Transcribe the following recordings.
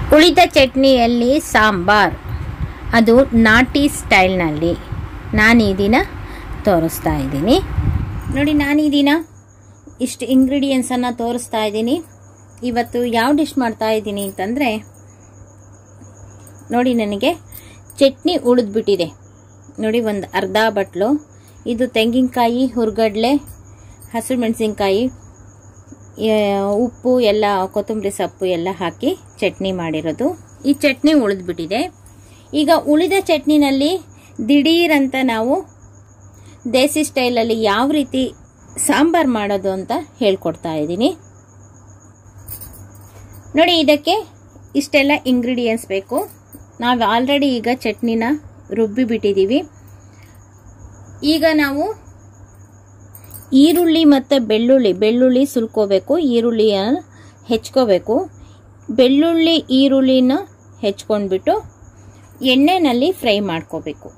ಉಳಿದ ಚಟ್ನಿಯಲ್ಲಿ ಸಾಂಬಾರ್ ಅದು ನಾಟಿ ಸ್ಟೈಲ್ನಲ್ಲಿ ನಾನು ಈ ದಿನ ತೋರಿಸ್ತಾ ಇದ್ದೀನಿ ನೋಡಿ ನಾನು ಈ ದಿನ ಇಷ್ಟು ಇಂಗ್ರೀಡಿಯೆಂಟ್ಸನ್ನು ತೋರಿಸ್ತಾ ಇದ್ದೀನಿ ಇವತ್ತು ಯಾವ ಡಿಶ್ ಮಾಡ್ತಾ ಇದ್ದೀನಿ ಅಂತಂದರೆ ನೋಡಿ ನನಗೆ ಚಟ್ನಿ ಉಳಿದ್ಬಿಟ್ಟಿದೆ ನೋಡಿ ಒಂದು ಅರ್ಧ ಬಟ್ಲು ಇದು ತೆಂಗಿನಕಾಯಿ ಹುರ್ಗಡ್ಲೆ ಹಸಿರು ಮೆಣಸಿನ್ಕಾಯಿ ಉಪ್ಪು ಎಲ್ಲ ಕೊತ್ತಂಬರಿ ಸೊಪ್ಪು ಎಲ್ಲ ಹಾಕಿ ಚಟ್ನಿ ಮಾಡಿರೋದು ಈ ಚಟ್ನಿ ಉಳಿದ್ಬಿಟ್ಟಿದೆ ಈಗ ಉಳಿದ ಚಟ್ನಿನಲ್ಲಿ ದಿಢೀರಂತ ನಾವು ದೇಸಿ ಸ್ಟೈಲಲ್ಲಿ ಯಾವ ರೀತಿ ಸಾಂಬಾರ್ ಮಾಡೋದು ಅಂತ ಹೇಳ್ಕೊಡ್ತಾ ಇದ್ದೀನಿ ನೋಡಿ ಇದಕ್ಕೆ ಇಷ್ಟೆಲ್ಲ ಇಂಗ್ರೀಡಿಯೆಂಟ್ಸ್ ಬೇಕು ನಾವು ಆಲ್ರೆಡಿ ಈಗ ಚಟ್ನಿನ ರುಬ್ಬಿ ಬಿಟ್ಟಿದ್ದೀವಿ ಈಗ ನಾವು ಈರುಳ್ಳಿ ಮತ್ತು ಬೆಳ್ಳುಳ್ಳಿ ಬೆಳ್ಳುಳ್ಳಿ ಸುಲ್ಕೋಬೇಕು ಈರುಳ್ಳಿಯ ಹೆಚ್ಕೋಬೇಕು ಬೆಳ್ಳುಳ್ಳಿ ಈರುಳ್ಳಿನ ಹೆಚ್ಕೊಂಡ್ಬಿಟ್ಟು ಎಣ್ಣೆನಲ್ಲಿ ಫ್ರೈ ಮಾಡ್ಕೋಬೇಕು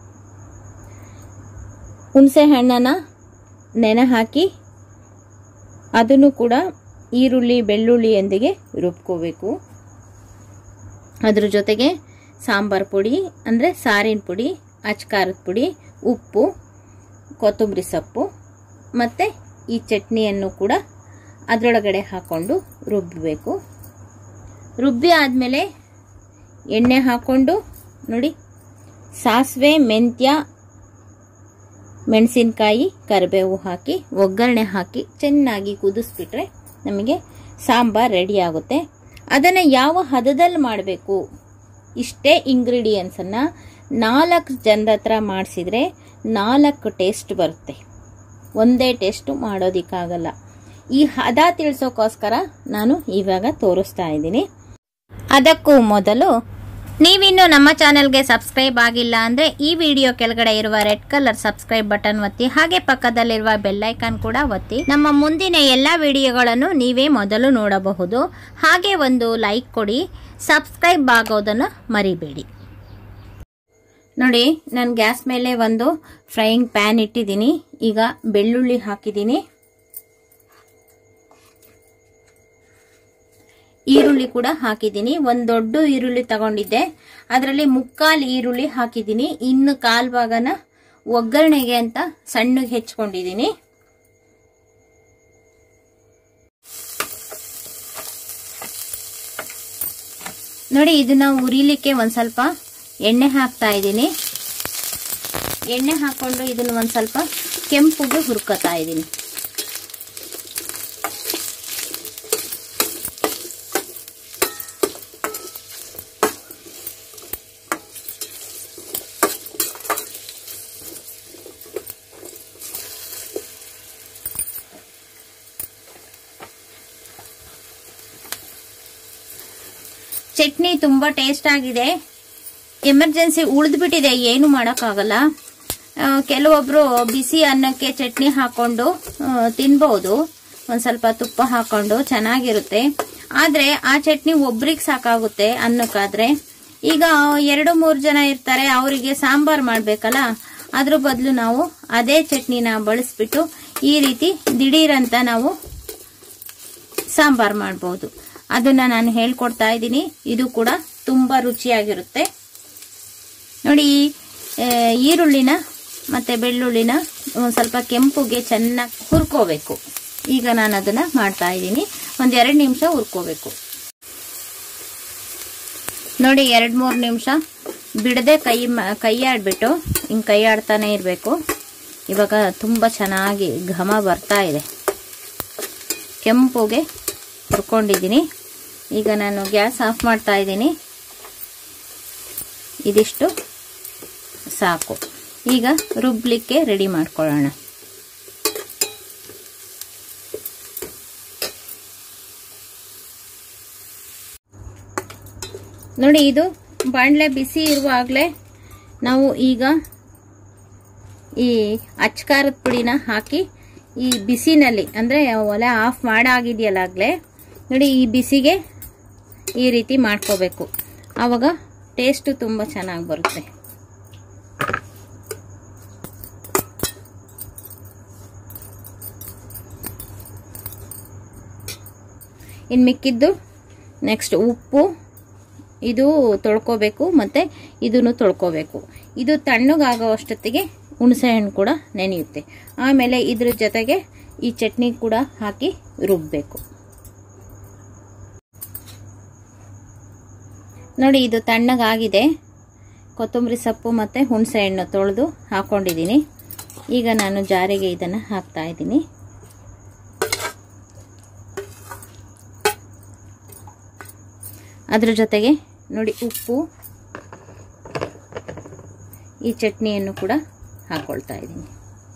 ಹುಣಸೆ ಹಣ್ಣನ್ನು ನೆನೆ ಹಾಕಿ ಅದನ್ನು ಕೂಡ ಈರುಳ್ಳಿ ಬೆಳ್ಳುಳ್ಳಿಯೊಂದಿಗೆ ರುಬ್ಕೋಬೇಕು ಅದ್ರ ಜೊತೆಗೆ ಸಾಂಬಾರು ಪುಡಿ ಅಂದರೆ ಸಾರಿನ ಪುಡಿ ಅಚ್ಕಾರದ ಪುಡಿ ಉಪ್ಪು ಕೊತ್ತಂಬರಿ ಸೊಪ್ಪು ಮತ್ತು ಈ ಚಟ್ನಿಯನ್ನು ಕೂಡ ಅದರೊಳಗಡೆ ಹಾಕ್ಕೊಂಡು ರುಬ್ಬಬೇಕು ರುಬ್ಬಿ ಆದಮೇಲೆ ಎಣ್ಣೆ ಹಾಕ್ಕೊಂಡು ನೋಡಿ ಸಾಸಿವೆ ಮೆಂತ್ಯ ಮೆಣಸಿನ್ಕಾಯಿ ಕರಿಬೇವು ಹಾಕಿ ಒಗ್ಗರಣೆ ಹಾಕಿ ಚೆನ್ನಾಗಿ ಕುದಿಸ್ಬಿಟ್ರೆ ನಮಗೆ ಸಾಂಬಾರ್ ರೆಡಿ ಆಗುತ್ತೆ ಅದನ್ನು ಯಾವ ಹದದಲ್ಲಿ ಮಾಡಬೇಕು ಇಷ್ಟೇ ಇಂಗ್ರೀಡಿಯೆಂಟ್ಸನ್ನು ನಾಲ್ಕು ಜನದ ಹತ್ರ ಮಾಡಿಸಿದ್ರೆ ನಾಲ್ಕು ಟೇಸ್ಟ್ ಬರುತ್ತೆ ಒಂದೇ ಟೇಸ್ಟು ಮಾಡೋದಕ್ಕಾಗಲ್ಲ ಈ ಹದ ತಿಳಿಸೋಕ್ಕೋಸ್ಕರ ನಾನು ಇವಾಗ ತೋರಿಸ್ತಾ ಇದ್ದೀನಿ ಅದಕ್ಕೂ ಮೊದಲು ನೀವಿನ್ನು ನಮ್ಮ ಚಾನೆಲ್ಗೆ ಸಬ್ಸ್ಕ್ರೈಬ್ ಆಗಿಲ್ಲ ಅಂದರೆ ಈ ವಿಡಿಯೋ ಕೆಳಗಡೆ ಇರುವ ರೆಡ್ ಕಲರ್ ಸಬ್ಸ್ಕ್ರೈಬ್ ಬಟನ್ ಒತ್ತಿ ಹಾಗೆ ಪಕ್ಕದಲ್ಲಿರುವ ಬೆಲ್ಲೈಕಾನ್ ಕೂಡ ಒತ್ತಿ ನಮ್ಮ ಮುಂದಿನ ಎಲ್ಲ ವಿಡಿಯೋಗಳನ್ನು ನೀವೇ ಮೊದಲು ನೋಡಬಹುದು ಹಾಗೆ ಒಂದು ಲೈಕ್ ಕೊಡಿ ಸಬ್ಸ್ಕ್ರೈಬ್ ಆಗೋದನ್ನು ಮರಿಬೇಡಿ ನೋಡಿ ನಾನು ಗ್ಯಾಸ್ ಮೇಲೆ ಒಂದು ಫ್ರೈಯಿಂಗ್ ಪ್ಯಾನ್ ಇಟ್ಟಿದ್ದೀನಿ ಈಗ ಬೆಳ್ಳುಳ್ಳಿ ಹಾಕಿದ್ದೀನಿ ಈರುಳ್ಳಿ ಕೂಡ ಹಾಕಿದ್ದೀನಿ ಒಂದು ದೊಡ್ಡ ಈರುಳ್ಳಿ ತಗೊಂಡಿದ್ದೆ ಅದರಲ್ಲಿ ಮುಕ್ಕಾಲು ಈರುಳ್ಳಿ ಹಾಕಿದ್ದೀನಿ ಇನ್ನು ಕಾಲು ಭಾಗನ ಒಗ್ಗರಣೆಗೆ ಅಂತ ಸಣ್ಣಗೆ ಹೆಚ್ಕೊಂಡಿದ್ದೀನಿ ನೋಡಿ ಇದನ್ನ ಉರಿಲಿಕ್ಕೆ ಒಂದು ಸ್ವಲ್ಪ ಎಣ್ಣೆ ಹಾಕ್ತಾ ಇದ್ದೀನಿ ಎಣ್ಣೆ ಹಾಕೊಂಡು ಇದನ್ನ ಒಂದು ಸ್ವಲ್ಪ ಕೆಂಪುಗೆ ಹುರ್ಕೋತಾ ಇದ್ದೀನಿ ಚಟ್ನಿ ತುಂಬಾ ಟೇಸ್ಟ್ ಆಗಿದೆ ಎಮರ್ಜೆನ್ಸಿ ಉಳಿದ್ಬಿಟ್ಟಿದೆ ಏನು ಮಾಡೋಕ್ಕಾಗಲ್ಲ ಕೆಲವೊಬ್ರು ಬಿಸಿ ಅನ್ನಕ್ಕೆ ಚಟ್ನಿ ಹಾಕೊಂಡು ತಿನ್ಬಹುದು ಒಂದ್ ಸ್ವಲ್ಪ ತುಪ್ಪ ಹಾಕೊಂಡು ಚೆನ್ನಾಗಿರುತ್ತೆ ಆದ್ರೆ ಆ ಚಟ್ನಿ ಒಬ್ರಿಗೆ ಸಾಕಾಗುತ್ತೆ ಅನ್ನಕ್ಕಾದ್ರೆ ಈಗ ಎರಡು ಮೂರು ಜನ ಇರ್ತಾರೆ ಅವರಿಗೆ ಸಾಂಬಾರ್ ಮಾಡ್ಬೇಕಲ್ಲ ಅದ್ರ ಬದಲು ನಾವು ಅದೇ ಚಟ್ನಿನ ಬಳಸ್ಬಿಟ್ಟು ಈ ರೀತಿ ದಿಢೀರಂತ ನಾವು ಸಾಂಬಾರ್ ಮಾಡ್ಬೋದು ಅದನ್ನ ನಾನು ಹೇಳ್ಕೊಡ್ತಾ ಇದ್ದೀನಿ ಇದು ಕೂಡ ತುಂಬಾ ರುಚಿಯಾಗಿರುತ್ತೆ ನೋಡಿ ಈರುಳ್ಳಿನ ಮತ್ತೆ ಬೆಳ್ಳುಳ್ಳಿನ ಒಂದು ಸ್ವಲ್ಪ ಕೆಂಪುಗೆ ಚೆನ್ನಾಗಿ ಹುರ್ಕೋಬೇಕು ಈಗ ನಾನು ಅದನ್ನ ಮಾಡ್ತಾ ಇದ್ದೀನಿ ಒಂದ್ ಎರಡು ನಿಮಿಷ ಹುರ್ಕೋಬೇಕು ನೋಡಿ ಎರಡ್ ಮೂರು ನಿಮಿಷ ಬಿಡದೆ ಕೈ ಕೈ ಆಡ್ಬಿಟ್ಟು ಹಿಂಗ್ ಕೈ ಆಡ್ತಾನೆ ಇರಬೇಕು ಇವಾಗ ತುಂಬಾ ಚೆನ್ನಾಗಿ ಘಮ ಬರ್ತಾ ಇದೆ ಕೆಂಪುಗೆ ಹುರ್ಕೊಂಡಿದ್ದೀನಿ ಈಗ ನಾನು ಗ್ಯಾಸ್ ಆಫ್ ಮಾಡ್ತಾ ಇದ್ದೀನಿ ಇದಿಷ್ಟು ಸಾಕು ಈಗ ರುಬ್ಲಿಕ್ಕೆ ರೆಡಿ ಮಾಡ್ಕೊಳ್ಳೋಣ ನೋಡಿ ಇದು ಬಾಣಲೆ ಬಿಸಿ ಇರುವಾಗಲೇ ನಾವು ಈಗ ಈ ಅಚ್ಕಾರದ ಪುಡಿನ ಹಾಕಿ ಈ ಬಿಸಿನಲ್ಲಿ ಅಂದರೆ ಒಲೆ ಆಫ್ ಮಾಡಾಗಿದೆಯಲ್ಲಾಗಲೇ ನೋಡಿ ಈ ಬಿಸಿಗೆ ಈ ರೀತಿ ಮಾಡ್ಕೋಬೇಕು ಆವಾಗ ಟೇಸ್ಟು ತುಂಬ ಚೆನ್ನಾಗಿ ಬರುತ್ತೆ ಇನ್ನು ಮಿಕ್ಕಿದ್ದು ನೆಕ್ಸ್ಟ್ ಉಪ್ಪು ಇದು ತೊಳ್ಕೊಬೇಕು ಮತ್ತು ಇದನ್ನು ತೊಳ್ಕೊಬೇಕು ಇದು ತಣ್ಣಗಾಗೋ ಅಷ್ಟೊತ್ತಿಗೆ ಹುಣಸೆ ಹಣ್ಣು ಕೂಡ ನೆನೆಯುತ್ತೆ ಆಮೇಲೆ ಇದ್ರ ಜೊತೆಗೆ ಈ ಚಟ್ನಿ ಕೂಡ ಹಾಕಿ ರುಬ್ಬಬೇಕು ನೋಡಿ ಇದು ತಣ್ಣಗಾಗಿದೆ ಕೊತ್ತಂಬರಿ ಸೊಪ್ಪು ಮತ್ತು ಹುಣಸೆ ಹಣ್ಣು ತೊಳೆದು ಹಾಕ್ಕೊಂಡಿದ್ದೀನಿ ಈಗ ನಾನು ಜಾರಿಗೆ ಇದನ್ನು ಹಾಕ್ತಾ ಇದ್ದೀನಿ ಅದ್ರ ಜೊತೆಗೆ ನೋಡಿ ಉಪ್ಪು ಈ ಚಟ್ನಿಯನ್ನು ಕೂಡ ಹಾಕ್ಕೊಳ್ತಾ ಇದ್ದೀನಿ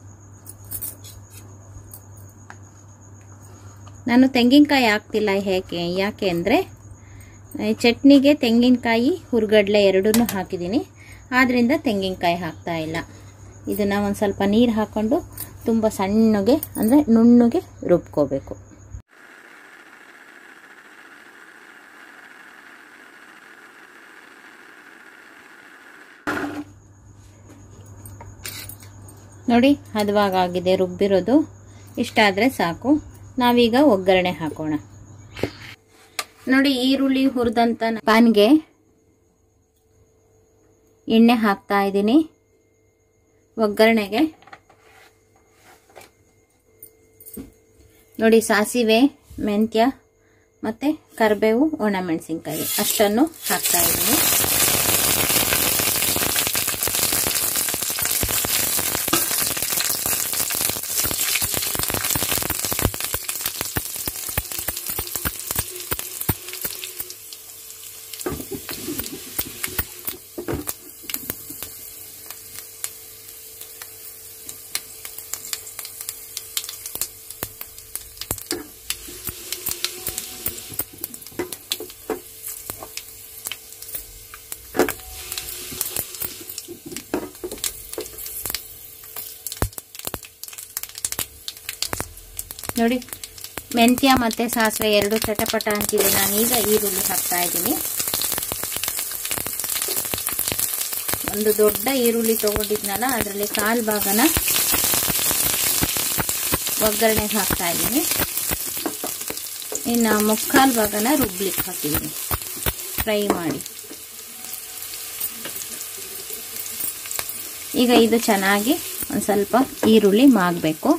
ನಾನು ತೆಂಗಿನಕಾಯಿ ಹಾಕ್ತಿಲ್ಲ ಹೇಗೆ ಯಾಕೆ ಅಂದರೆ ಚಟ್ನಿಗೆ ತೆಂಗಿನಕಾಯಿ ಹುರ್ಗಡ್ಲೆ ಎರಡನ್ನೂ ಹಾಕಿದ್ದೀನಿ ಆದ್ದರಿಂದ ತೆಂಗಿನಕಾಯಿ ಹಾಕ್ತಾ ಇಲ್ಲ ಇದನ್ನು ಒಂದು ಸ್ವಲ್ಪ ನೀರು ಹಾಕ್ಕೊಂಡು ತುಂಬ ಸಣ್ಣಗೆ ಅಂದರೆ ನುಣ್ಣಗೆ ರುಬ್ಕೋಬೇಕು ನೋಡಿ ಹದವಾಗಿದೆ ರುಬ್ಬಿರೋದು ಇಷ್ಟಾದರೆ ಸಾಕು ನಾವೀಗ ಒಗ್ಗರಣೆ ಹಾಕೋಣ ನೋಡಿ ಈರುಳ್ಳಿ ಹುರಿದಂಥ ಪಾನ್ಗೆ ಎಣ್ಣೆ ಹಾಕ್ತಾ ಇದ್ದೀನಿ ಒಗ್ಗರಣೆಗೆ ನೋಡಿ ಸಾಸಿವೆ ಮೆಂತ್ಯ ಮತ್ತು ಕರಿಬೇವು ಒಣಮೆಣಸಿನ್ಕಾಯಿ ಅಷ್ಟನ್ನು ಹಾಕ್ತಾ ಇದ್ದೀನಿ ನೋಡಿ ಮೆಂತ್ಯ ಮತ್ತು ಸಾಸಿವೆ ಎರಡು ಚಟಪಟ ಅಂತಿದೆ ನಾನೀಗ ಈರುಳ್ಳಿ ಹಾಕ್ತಾ ಇದ್ದೀನಿ ಒಂದು ದೊಡ್ಡ ಈರುಳ್ಳಿ ತಗೊಂಡಿದ್ನಲ್ಲ ಅದರಲ್ಲಿ ಕಾಲು ಭಾಗನ ಒಗ್ಗರಣೆಗೆ ಹಾಕ್ತಾ ಇದ್ದೀನಿ ಇನ್ನು ಮುಕ್ಕಾಲು ಭಾಗನ ರುಬ್ಲಿಕ್ಕೆ ಹಾಕಿದ್ದೀನಿ ಫ್ರೈ ಮಾಡಿ ಈಗ ಇದು ಚೆನ್ನಾಗಿ ಒಂದು ಸ್ವಲ್ಪ ಈರುಳ್ಳಿ ಮಾಗಬೇಕು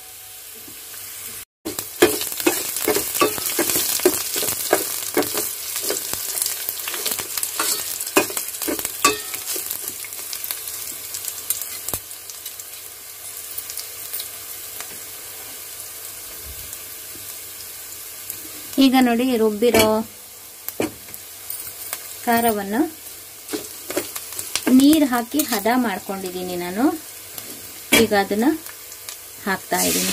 ಈಗ ನೋಡಿ ರುಬ್ಬಿರೋ ಖಾರವನ್ನು ನೀರು ಹಾಕಿ ಹದ ಮಾಡ್ಕೊಂಡಿದ್ದೀನಿ ನಾನು ಈಗ ಅದನ್ನ ಹಾಕ್ತಾ ಇದ್ದೀನಿ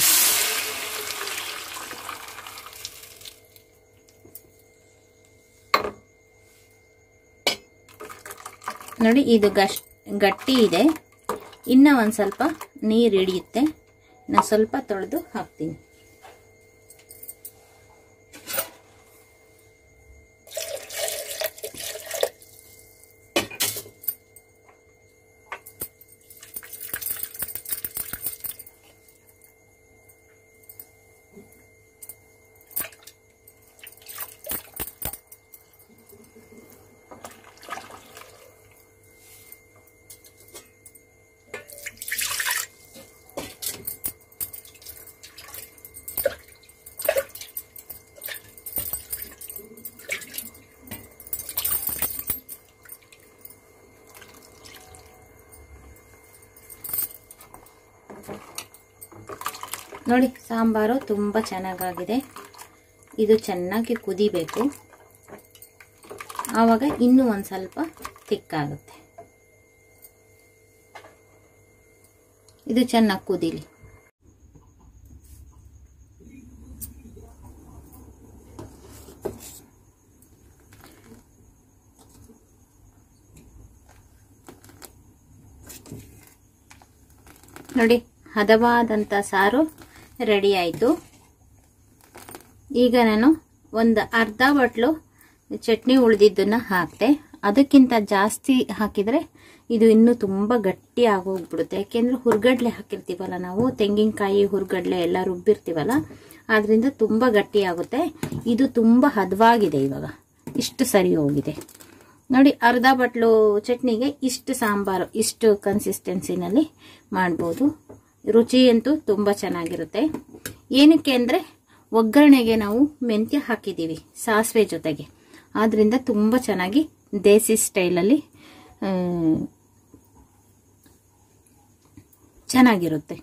ನೋಡಿ ಇದು ಗಶ್ ಗಟ್ಟಿ ಇದೆ ಇನ್ನ ಒಂದು ಸ್ವಲ್ಪ ನೀರು ಹಿಡಿಯುತ್ತೆ ನಾನು ಸ್ವಲ್ಪ ತೊಳೆದು ಹಾಕ್ತೀನಿ ನೋಡಿ ಸಾಂಬಾರು ತುಂಬ ಚೆನ್ನಾಗಾಗಿದೆ ಇದು ಚೆನ್ನಾಗಿ ಕುದಿಬೇಕು ಆವಾಗ ಇನ್ನೂ ಒಂದು ಸ್ವಲ್ಪ ತಿಕ್ಕಾಗುತ್ತೆ ಇದು ಚೆನ್ನಾಗಿ ಕುದೀಲಿ ನೋಡಿ ಹದವಾದಂಥ ಸಾರು ರೆಡಿ ಆಯಿತು ಈಗ ನಾನು ಒಂದು ಅರ್ಧ ಬಟ್ಲು ಚಟ್ನಿ ಉಳಿದಿದ್ದನ್ನು ಹಾಕ್ತೆ ಅದಕ್ಕಿಂತ ಜಾಸ್ತಿ ಹಾಕಿದರೆ ಇದು ಇನ್ನೂ ತುಂಬ ಗಟ್ಟಿ ಆಗೋಗ್ಬಿಡುತ್ತೆ ಯಾಕೆಂದರೆ ಹುರ್ಗಡ್ಲೆ ಹಾಕಿರ್ತೀವಲ್ಲ ನಾವು ತೆಂಗಿನಕಾಯಿ ಹುರ್ಗಡ್ಲೆ ಎಲ್ಲ ರುಬ್ಬಿರ್ತೀವಲ್ಲ ಆದ್ದರಿಂದ ತುಂಬ ಗಟ್ಟಿ ಆಗುತ್ತೆ ಇದು ತುಂಬ ಹದವಾಗಿದೆ ಇವಾಗ ಇಷ್ಟು ಸರಿ ಹೋಗಿದೆ ನೋಡಿ ಅರ್ಧ ಬಟ್ಲು ಚಟ್ನಿಗೆ ಇಷ್ಟು ಸಾಂಬಾರು ಇಷ್ಟು ಕನ್ಸಿಸ್ಟೆನ್ಸಿನಲ್ಲಿ ಮಾಡ್ಬೋದು ರುಚಿ ಅಂತೂ ತುಂಬ ಚೆನ್ನಾಗಿರುತ್ತೆ ಏನಕ್ಕೆ ಅಂದರೆ ಒಗ್ಗರಣೆಗೆ ನಾವು ಮೆಂತ್ಯ ಹಾಕಿದ್ದೀವಿ ಸಾಸಿವೆ ಜೊತೆಗೆ ಆದ್ದರಿಂದ ತುಂಬ ಚೆನ್ನಾಗಿ ದೇಸಿ ಸ್ಟೈಲಲ್ಲಿ ಆ, ಚೆನ್ನಾಗಿರುತ್ತೆ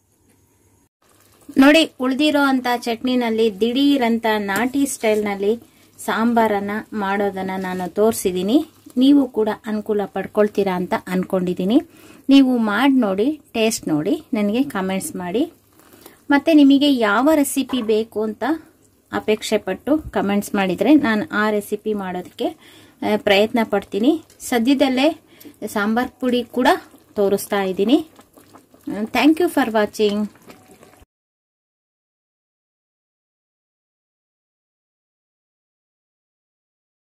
ನೋಡಿ ಉಳಿದಿರೋ ಅಂತ ಚಟ್ನಿನಲ್ಲಿ ದಿಢೀರಂತ ನಾಟಿ ಸ್ಟೈಲ್ನಲ್ಲಿ ಸಾಂಬಾರನ್ನ ಮಾಡೋದನ್ನ ನಾನು ತೋರಿಸಿದ್ದೀನಿ ನೀವು ಕೂಡ ಅನುಕೂಲ ಪಡ್ಕೊಳ್ತೀರಾ ಅಂತ ಅನ್ಕೊಂಡಿದ್ದೀನಿ ನೀವು ಮಾಡಿ ನೋಡಿ ಟೇಸ್ಟ್ ನೋಡಿ ನನಗೆ ಕಮೆಂಟ್ಸ್ ಮಾಡಿ ಮತ್ತು ನಿಮಗೆ ಯಾವ ರೆಸಿಪಿ ಬೇಕು ಅಂತ ಅಪೇಕ್ಷೆ ಪಟ್ಟು ಕಮೆಂಟ್ಸ್ ಮಾಡಿದರೆ ನಾನು ಆ ರೆಸಿಪಿ ಮಾಡೋದಕ್ಕೆ ಆ, ಪ್ರಯತ್ನ ಪಡ್ತೀನಿ ಸದ್ಯದಲ್ಲೇ ಸಾಂಬಾರ್ ಪುಡಿ ಕೂಡ ತೋರಿಸ್ತಾ ಇದ್ದೀನಿ ಥ್ಯಾಂಕ್ ಯು ಫಾರ್ ವಾಚಿಂಗ್